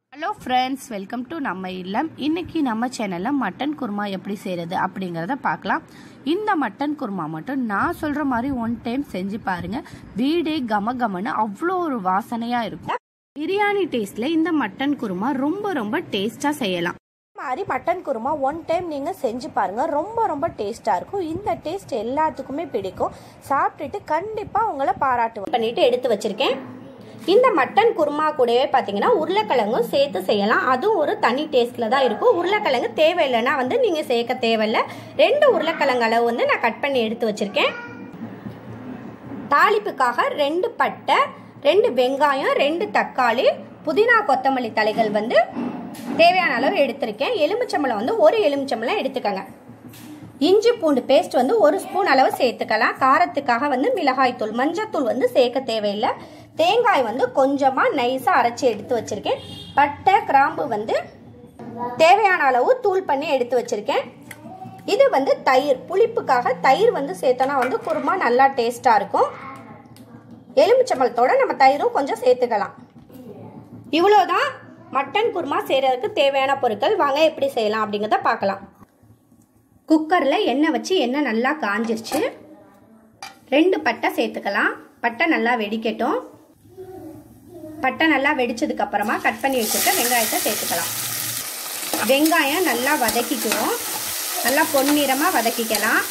hello friends welcome to நம்ம இல்லம் இன்னைக்கு நம்ம சேனலில் மட்டன் குருமா எப்படி செய்கிறது அப்படிங்கிறத பார்க்கலாம் இந்த மட்டன் குருமா மட்டும் நான் சொல்கிற மாதிரி ஒன் டைம் செஞ்சு பாருங்கள் வீடே கம கமன்னு அவ்வளோ ஒரு வாசனையாக இருக்கும் பிரியாணி டேஸ்ட்டில் இந்த மட்டன் குருமா ரொம்ப ரொம்ப டேஸ்ட்டாக செய்யலாம் மாதிரி மட்டன் குருமா ஒன் டைம் நீங்கள் செஞ்சு பாருங்கள் ரொம்ப ரொம்ப டேஸ்ட்டாக இருக்கும் இந்த டேஸ்ட் எல்லாத்துக்குமே பிடிக்கும் சாப்பிட்டுட்டு கண்டிப்பாக உங்களை பாராட்டுவேன் பண்ணிட்டு எடுத்து வச்சிருக்கேன் இந்த மட்டன் குருமா கூடவே பார்த்தீங்கன்னா உருளைக்கிழங்கும் சேர்த்து செய்யலாம் அதுவும் ஒரு தனி டேஸ்ட்டில் தான் இருக்கும் உருளைக்கிழங்கு தேவையில்லைன்னா வந்து நீங்கள் சேர்க்க தேவையில்லை ரெண்டு உருளைக்கிழங்கு அளவு வந்து நான் கட் பண்ணி எடுத்து வச்சிருக்கேன் தாளிப்புக்காக ரெண்டு பட்டை ரெண்டு வெங்காயம் ரெண்டு தக்காளி புதினா கொத்தமல்லி தலைகள் வந்து தேவையான அளவு எடுத்திருக்கேன் எலுமிச்சம்பழம் வந்து ஒரு எலுமிச்சம்பழம் எடுத்துக்கோங்க இஞ்சி பூண்டு பேஸ்ட் வந்து ஒரு ஸ்பூன் அளவு சேர்த்துக்கலாம் காரத்துக்காக வந்து மிளகாய்த்தூள் மஞ்சத்தூள் வந்து சேர்க்க தேவையில்லை தேங்காய் வந்து கொஞ்சமாக நைஸாக அரைச்சி எடுத்து வச்சுருக்கேன் பட்டை கிராம்பு வந்து தேவையான அளவு தூள் பண்ணி எடுத்து வச்சுருக்கேன் இது வந்து தயிர் புளிப்புக்காக தயிர் வந்து சேர்த்தோன்னா வந்து குருமா நல்லா டேஸ்ட்டாக இருக்கும் எலுமிச்சம்பழத்தோட நம்ம தயிரும் கொஞ்சம் சேர்த்துக்கலாம் இவ்வளோதான் மட்டன் குருமா செய்கிறதுக்கு தேவையான பொருட்கள் வாங்க எப்படி செய்யலாம் அப்படிங்கிறத பார்க்கலாம் குக்கரில் எண்ணெய் வச்சு எண்ணெய் நல்லா காஞ்சிருச்சு ரெண்டு பட்டை சேர்த்துக்கலாம் பட்டை நல்லா வெடிக்கட்டும் பட்டை நல்லா வெடிச்சதுக்கு அப்புறமா கட் பண்ணி வச்சுருக்க வெங்காயத்தை சேர்த்துக்கலாம் வெங்காயம் நல்லா வதக்கிக்குவோம் நல்லா பொன்னிறமாக வதக்கிக்கலாம்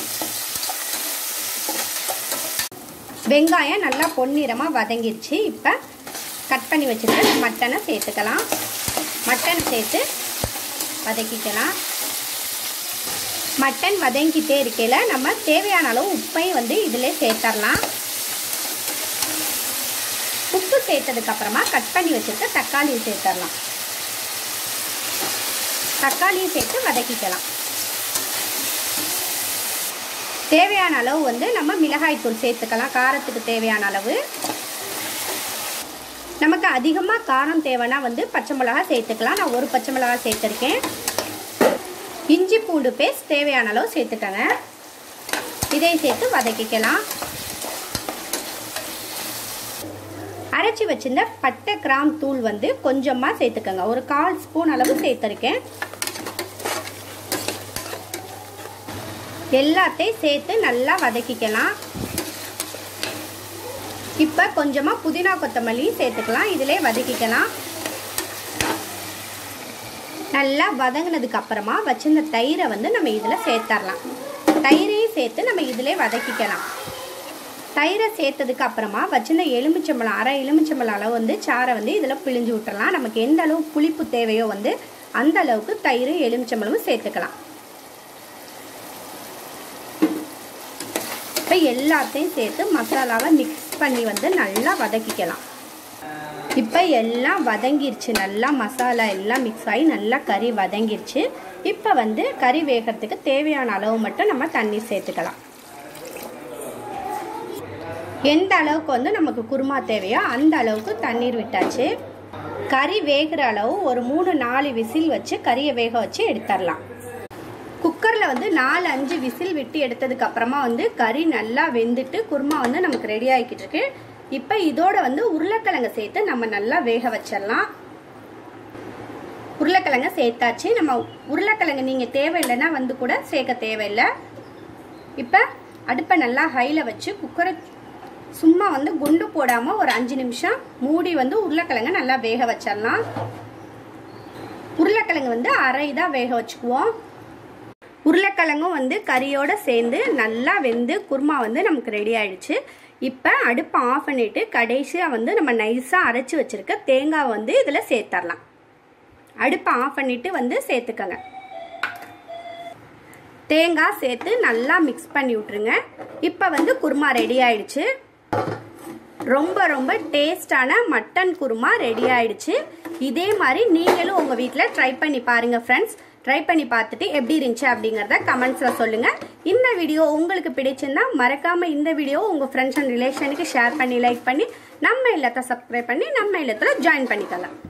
வெங்காயம் நல்லா பொன்னிறமாக வதங்கிருச்சு இப்போ கட் பண்ணி வச்சுருக்க மட்டனை சேர்த்துக்கலாம் மட்டன் சேர்த்து வதக்கிக்கலாம் மட்டன் வதங்கிட்டே இருக்கையில் நம்ம தேவையான அளவு உப்பையும் வந்து இதில் சேர்த்துடலாம் உப்பு சேர்த்ததுக்கு அப்புறமா கட் பண்ணி வச்சுருக்க தக்காளியும் சேர்த்துடலாம் தக்காளியும் சேர்த்து வதக்கிக்கலாம் தேவையான அளவு வந்து நம்ம மிளகாய்த்தூள் சேர்த்துக்கலாம் காரத்துக்கு தேவையான அளவு நமக்கு அதிகமாக காரம் தேவைன்னா வந்து பச்சை மிளகா சேர்த்துக்கலாம் நான் ஒரு பச்சை மிளகா சேர்த்துருக்கேன் இஞ்சி பூண்டு பேஸ்ட் தேவையான அளவு சேர்த்துக்கங்க இதை சேர்த்து வதக்கிக்கலாம் அரைச்சி வச்சிருந்த பட்டை கிராம் தூள் வந்து கொஞ்சமாக சேர்த்துக்கங்க ஒரு கால் ஸ்பூன் அளவு சேர்த்துருக்கேன் எல்லாத்தையும் சேர்த்து நல்லா வதக்கிக்கலாம் இப்போ கொஞ்சமாக புதினா கொத்தமல்லி சேர்த்துக்கலாம் இதிலே வதக்கிக்கலாம் நல்லா வதங்கினதுக்கு அப்புறமா வச்சிருந்த தயிரை வந்து நம்ம இதில் சேர்த்துடலாம் தயிரையும் சேர்த்து நம்ம இதிலே வதக்கிக்கலாம் தயிரை சேர்த்ததுக்கு அப்புறமா வச்சிருந்த எலுமிச்சம்பழம் அரை எலுமிச்சம்பழம் அளவு வந்து சாரை வந்து இதில் பிழிஞ்சு விட்டுறலாம் நமக்கு எந்த அளவு புளிப்பு தேவையோ வந்து அந்த அளவுக்கு தயிரும் எலுமிச்சம்பழமும் சேர்த்துக்கலாம் இப்போ எல்லாத்தையும் சேர்த்து மசாலாவை மிக்ஸ் பண்ணி வந்து நல்லா வதக்கிக்கலாம் இப்போ எல்லாம் வதங்கிருச்சு நல்லா மசாலா எல்லாம் மிக்ஸ் ஆகி நல்லா கறி வதங்கிருச்சு இப்போ வந்து கறி வேகிறதுக்கு தேவையான அளவு மட்டும் நம்ம தண்ணி சேர்த்துக்கலாம் எந்த அளவுக்கு வந்து நமக்கு குருமா தேவையோ அந்த அளவுக்கு தண்ணீர் விட்டாச்சு கறி வேகிற அளவு ஒரு மூணு நாலு விசில் வச்சு கறியை வேக வச்சு எடுத்துடலாம் குக்கரில் வந்து நாலு அஞ்சு விசில் விட்டு எடுத்ததுக்கு அப்புறமா வந்து கறி நல்லா வெந்துட்டு குருமா வந்து நமக்கு ரெடி ஆகிக்கிட்டு இருக்கு இப்போ இதோட வந்து உருளைக்கிழங்கு சேர்த்து நம்ம நல்லா வேக வச்சிடலாம் உருளைக்கிழங்க சேர்த்தாச்சு நம்ம உருளைக்கிழங்கு நீங்கள் தேவையில்லைன்னா வந்து கூட சேர்க்க தேவையில்லை இப்போ அடுப்பை நல்லா ஹையில் வச்சு குக்கரை சும்மா வந்து குண்டு போடாமல் ஒரு அஞ்சு நிமிஷம் மூடி வந்து உருளைக்கிழங்க நல்லா வேக வச்சிடலாம் உருளைக்கிழங்கு வந்து அரை இதாக வேக வச்சுக்குவோம் உருளைக்கிழங்கும் வந்து கறியோடு சேர்ந்து நல்லா வெந்து குருமா வந்து நமக்கு ரெடி ஆயிடுச்சு இப்போ அடுப்பை ஆஃப் பண்ணிவிட்டு கடைசியாக வந்து நம்ம நைஸாக அரைச்சி வச்சுருக்க தேங்காய் வந்து இதில் சேர்த்துடலாம் அடுப்பை ஆஃப் பண்ணிவிட்டு வந்து சேர்த்துக்கங்க தேங்காய் சேர்த்து நல்லா மிக்ஸ் பண்ணி விட்ருங்க இப்போ வந்து குருமா ரெடி ஆயிடுச்சு ரொம்ப ரொம்ப டேஸ்டான மட்டன் குருமா ரெடி ஆயிடுச்சு இதே மாதிரி நீங்களும் உங்கள் வீட்டில் ட்ரை பண்ணி பாருங்கள் ஃப்ரெண்ட்ஸ் ட்ரை பண்ணி பார்த்துட்டு எப்படி இருந்துச்சு அப்படிங்கிறத கமெண்ட்ஸில் சொல்லுங்கள் இந்த வீடியோ உங்களுக்கு பிடிச்சிருந்தா மறக்காமல் இந்த வீடியோ உங்கள் ஃப்ரெண்ட்ஸ் அண்ட் ரிலேஷனுக்கு ஷேர் பண்ணி லைக் பண்ணி நம்ம இல்லத்தை சப்ஸ்கிரைப் பண்ணி நம்ம இல்லத்தில் ஜாயின் பண்ணிக்கலாம்